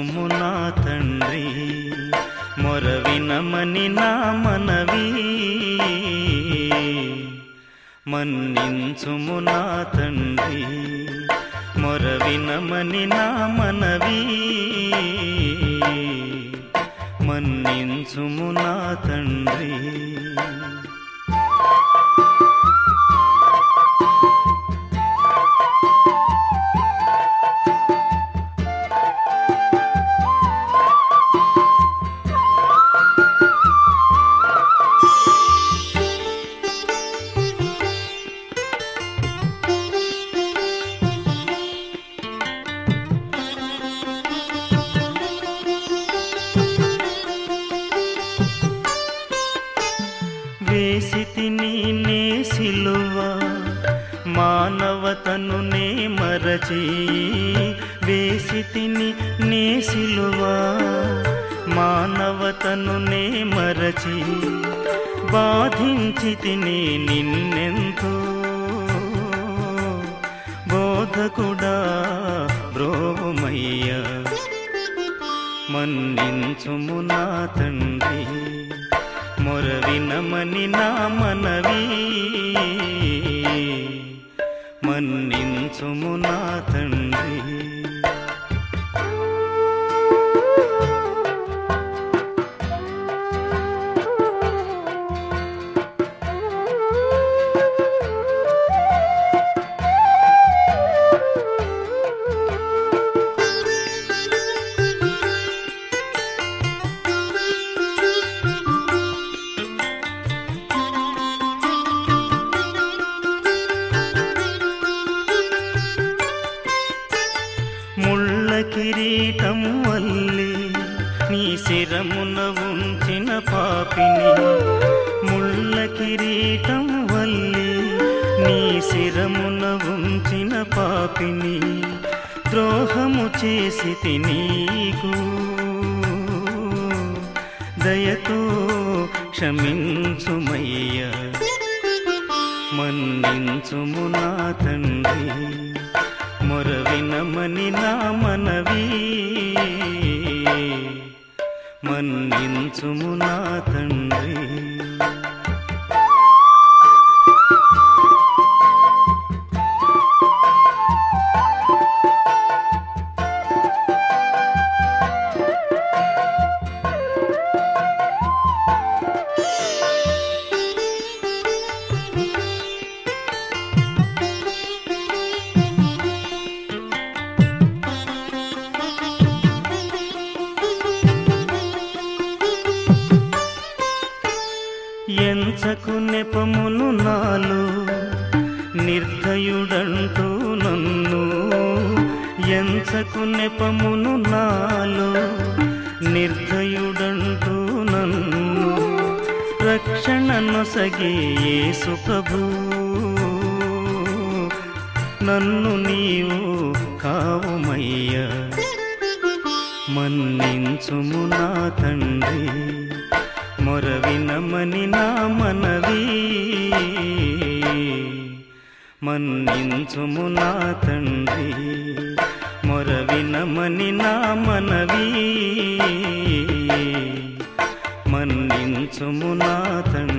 మన్నించుము నా తండ్రి మొరవినమని నా మనవి మన్నించుము నా తండ్రి మొరవినమని నా మనవి మన్నించుము నా తండ్రి వేసి తిని నే సిలువ మానవతను నే మరచి వేసి తిని నే సిలువ మానవతను నే మరచి బాధించి తిని నిన్నెంతో బోధకుడా బ్రోమయ్య మన్నించుము నా తండ్రి మొరవినమని నా మనవి మన్నించుము నా తండ్రి ముళ్ళ కిరీటం వల్లి నీ శిరమున ఉంచిన పాపిని ముళ్ళ కిరీటం వల్లి నీ శిరమున ఉంచిన పాపిని ద్రోహము చేసి నీకు దయతో క్షమించుమయ్యా మన్నించుము నా తండ్రి మొరవినమని నా మనవి మన్నించుము నా తండ్రి ఎంచకు నెపమును నాలో నిర్దయుడంటూ నన్ను ఎంచకు నెపమును నాలో నిర్దయుడంటూ నన్ను రక్షణ నొసగే యేసు ప్రభు నన్ను నీవు కావుమయ్యా మన్నించుము నా తండ్రి మొరవినమని నా మనవి మన్నించుము నా తండ్రి మొరవినమని నా మనవి మన్నించుము నా తండ్రి